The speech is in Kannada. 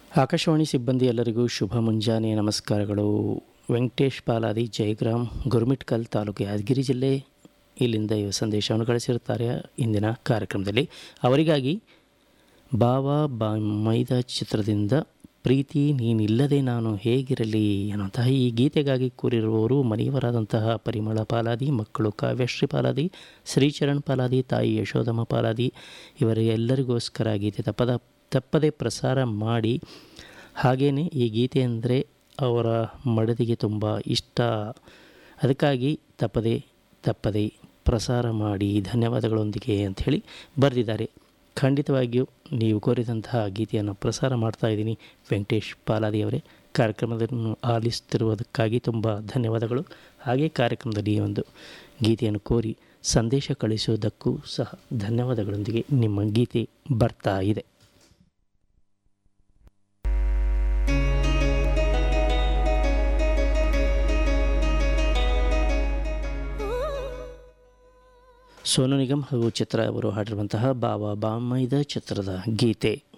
ಆಕಾಶವಾಣಿ ಸಿಬ್ಬಂದಿ ಎಲ್ಲರಿಗೂ ಶುಭ ಮುಂಜಾನೆ ನಮಸ್ಕಾರಗಳು ವೆಂಕಟೇಶ್ ಪಾಲಾದಿ ಜಯಗ್ರಾಮ್ ಗುರುಮಿಟ್ಕಲ್ ತಾಲೂಕು ಯಾದಗಿರಿ ಜಿಲ್ಲೆ ಇಲ್ಲಿಂದ ಈ ಸಂದೇಶವನ್ನು ಕಳಿಸಿರುತ್ತಾರೆ ಇಂದಿನ ಕಾರ್ಯಕ್ರಮದಲ್ಲಿ ಅವರಿಗಾಗಿ ಬಾವಾ ಬಾ ಮೈದ ಚಿತ್ರದಿಂದ ಪ್ರೀತಿ ನೀನಿಲ್ಲದೆ ನಾನು ಹೇಗಿರಲಿ ಅನ್ನುವಂತಹ ಈ ಗೀತೆಗಾಗಿ ಕೂರಿರುವವರು ಮನೆಯವರಾದಂತಹ ಪರಿಮಳ ಪಾಲಾದಿ ಮಕ್ಕಳು ಕಾವ್ಯಶ್ರೀ ಪಾಲಾದಿ ಶ್ರೀಚರಣ್ ಪಾಲಾದಿ ತಾಯಿ ಯಶೋಧಮ್ಮ ಪಾಲಾದಿ ಇವರಿಗೆಲ್ಲರಿಗೋಸ್ಕರ ಗೀತೆ ತಪ್ಪದ ತಪ್ಪದೆ ಪ್ರಸಾರ ಮಾಡಿ ಹಾಗೆಯೇ ಈ ಗೀತೆ ಅಂದರೆ ಅವರ ಮಡದಿಗೆ ತುಂಬ ಇಷ್ಟ ಅದಕ್ಕಾಗಿ ತಪ್ಪದೆ ತಪ್ಪದೆ ಪ್ರಸಾರ ಮಾಡಿ ಧನ್ಯವಾದಗಳೊಂದಿಗೆ ಅಂಥೇಳಿ ಬರೆದಿದ್ದಾರೆ ಖಂಡಿತವಾಗಿಯೂ ನೀವು ಕೋರಿದಂತಹ ಗೀತೆಯನ್ನು ಪ್ರಸಾರ ಮಾಡ್ತಾ ಇದ್ದೀನಿ ವೆಂಕಟೇಶ್ ಪಾಲಾದಿಯವರೇ ಕಾರ್ಯಕ್ರಮವನ್ನು ಆಲಿಸುತ್ತಿರುವುದಕ್ಕಾಗಿ ತುಂಬ ಧನ್ಯವಾದಗಳು ಹಾಗೆ ಕಾರ್ಯಕ್ರಮದಲ್ಲಿ ಈ ಒಂದು ಗೀತೆಯನ್ನು ಕೋರಿ ಸಂದೇಶ ಕಳಿಸುವುದಕ್ಕೂ ಸಹ ಧನ್ಯವಾದಗಳೊಂದಿಗೆ ನಿಮ್ಮ ಗೀತೆ ಬರ್ತಾ ಇದೆ ಸೋನು ನಿಗಮ್ ಹಾಗೂ ಚಿತ್ರ ಅವರು ಹಾಡಿರುವಂತಹ ಬಾಬಾ ಬಾಮೈದ ಚಿತ್ರದ ಗೀತೆ